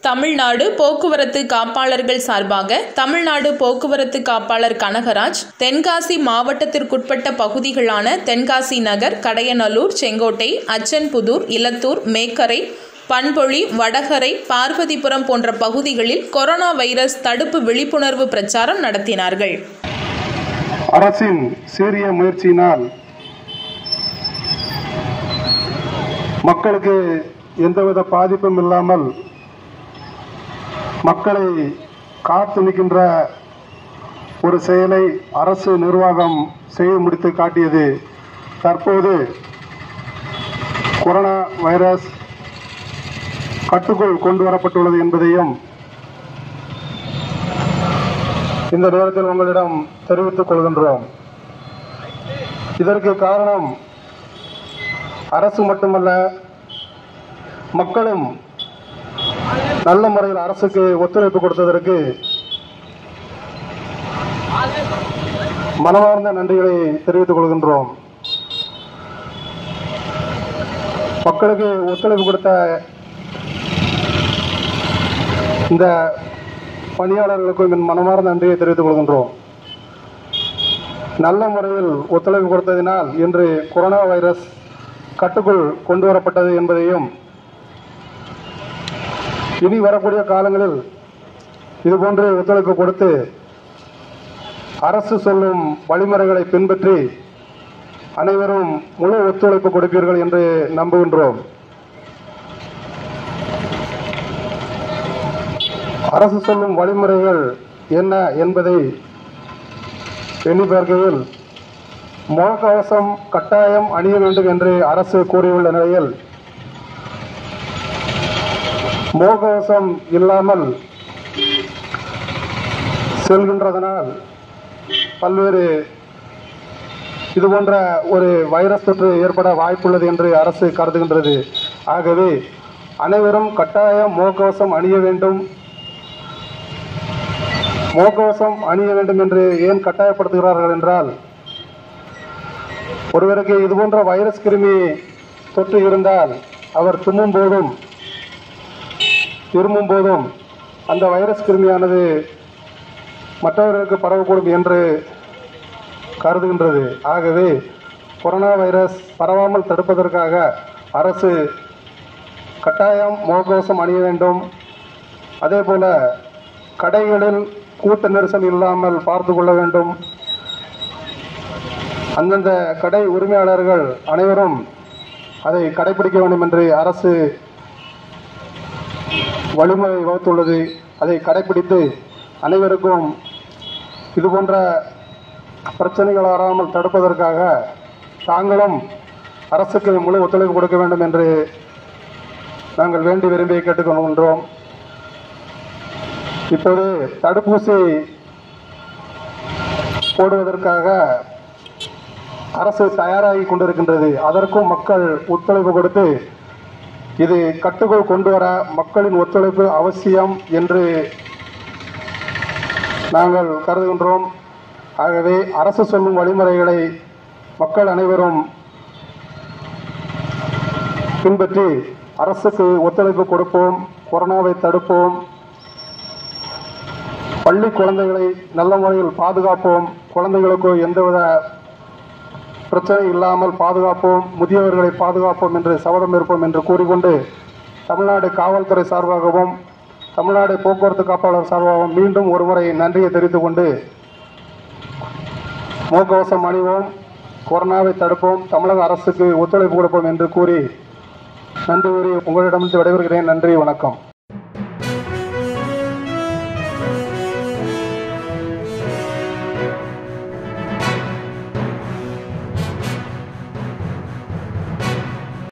தமிழ்நாடு போக்குவரத்து காப்பாளர்கள் சார்பாக தமிழ்நாடு போக்குவரத்து காப்பாளர் கனகராஜ் தென்காசி மாவட்டத்திற்குட்பட்ட பகுதிகளான தென்காசி நகர் கடையநல்லூர் செங்கோட்டை அச்சன்புதூர் இலத்தூர் மேக்கரை பண்பொழி வடகரை பார்வதிபுரம் போன்ற பகுதிகளில் கொரோனா வைரஸ் தடுப்பு விழிப்புணர்வு பிரச்சாரம் நடத்தினார்கள் அரசின் சீரிய முயற்சியினால் மக்களுக்கு எந்தவித பாதிப்பும் இல்லாமல் மக்களை காத்து நிற்கின்ற ஒரு செயலை அரசு நிர்வாகம் செய்து முடித்து காட்டியது தற்போது கொரோனா வைரஸ் கட்டுக்குள் கொண்டு வரப்பட்டுள்ளது என்பதையும் இந்த நேரத்தில் உங்களிடம் தெரிவித்துக் கொள்கின்றோம் இதற்கு காரணம் அரசு மட்டுமல்ல மக்களும் நல்ல முறையில் அரசுக்கு ஒத்துழைப்பு கொடுத்ததற்கு மனமார்ந்த நன்றிகளை தெரிவித்துக் கொள்கின்றோம் மக்களுக்கு ஒத்துழைப்பு கொடுத்த இந்த பணியாளர்களுக்கும் என் மனமார்ந்த நன்றியை தெரிவித்துக் கொள்கின்றோம் நல்ல முறையில் ஒத்துழைப்பு கொடுத்ததினால் இன்று கொரோனா வைரஸ் கட்டுக்குள் கொண்டு வரப்பட்டது என்பதையும் இனி வரக்கூடிய காலங்களில் இதுபோன்று ஒத்துழைப்பு கொடுத்து அரசு சொல்லும் வழிமுறைகளை பின்பற்றி அனைவரும் முழு ஒத்துழைப்பு கொடுப்பீர்கள் என்று நம்புகின்றோம் அரசு சொல்லும் வழிமுறைகள் என்ன என்பதை எண்ணி பார்க்கையில் முகக்கவசம் கட்டாயம் அணிய வேண்டும் என்று அரசு கூறியுள்ள நிலையில் முகக்கவசம் இல்லாமல் செல்கின்றதனால் பல்வேறு இது போன்ற ஒரு வைரஸ் தொற்று ஏற்பட வாய்ப்புள்ளது என்று அரசு கருதுகின்றது ஆகவே அனைவரும் கட்டாயம் முகக்கவசம் அணிய வேண்டும் முகக்கவசம் அணிய வேண்டும் என்று ஏன் கட்டாயப்படுத்துகிறார்கள் என்றால் ஒருவருக்கு இதுபோன்ற வைரஸ் கிருமி தொற்று இருந்தால் அவர் தும்மும் போதும் இருமும் போதும் அந்த வைரஸ் கிருமியானது மற்றவர்களுக்கு பரவக்கூடும் என்று கருதுகின்றது ஆகவே கொரோனா வைரஸ் பரவாமல் தடுப்பதற்காக அரசு கட்டாயம் முகக்கவசம் அணிய வேண்டும் அதே போல கடைகளில் கூட்ட நெரிசல் இல்லாமல் பார்த்து கொள்ள வேண்டும் அந்தந்த கடை உரிமையாளர்கள் அனைவரும் அதை கடைபிடிக்க வேண்டும் என்று அரசு வழிமுறை வகுத்துள்ளது அதை கடைபிடித்து அனைவருக்கும் இது போன்ற பிரச்சனைகள் வராமல் தடுப்பதற்காக தாங்களும் அரசுக்கு முழு ஒத்துழைப்பு கொடுக்க வேண்டும் என்று நாங்கள் வேண்டி விரும்பி கேட்டுக்கொள்கின்றோம் இப்போது தடுப்பூசி போடுவதற்காக அரசு தயாராகி கொண்டிருக்கின்றது அதற்கும் மக்கள் ஒத்துழைப்பு கொடுத்து இது கட்டுக்குள் கொண்டு வர மக்களின் ஒத்துழைப்பு அவசியம் என்று நாங்கள் கருதுகின்றோம் ஆகவே அரசு சொல்லும் வழிமுறைகளை மக்கள் அனைவரும் பின்பற்றி அரசுக்கு ஒத்துழைப்பு கொடுப்போம் கொரோனாவை தடுப்போம் பள்ளி குழந்தைகளை நல்ல முறையில் பாதுகாப்போம் குழந்தைகளுக்கு எந்தவித பிரச்சனை இல்லாமல் பாதுகாப்போம் முதியவர்களை பாதுகாப்போம் என்று சபதம் இருப்போம் என்று கூறிக்கொண்டு தமிழ்நாடு காவல்துறை சார்பாகவும் தமிழ்நாடு போக்குவரத்து காப்பாளர் சார்பாகவும் மீண்டும் ஒருமுறை நன்றியை தெரிவித்துக் கொண்டு முகக்கவசம் அணிவோம் கொரோனாவை தடுப்போம் தமிழக அரசுக்கு ஒத்துழைப்பு கொடுப்போம் என்று கூறி நன்றி கூறி உங்களிடமிருந்து விடைபெறுகிறேன் நன்றி வணக்கம்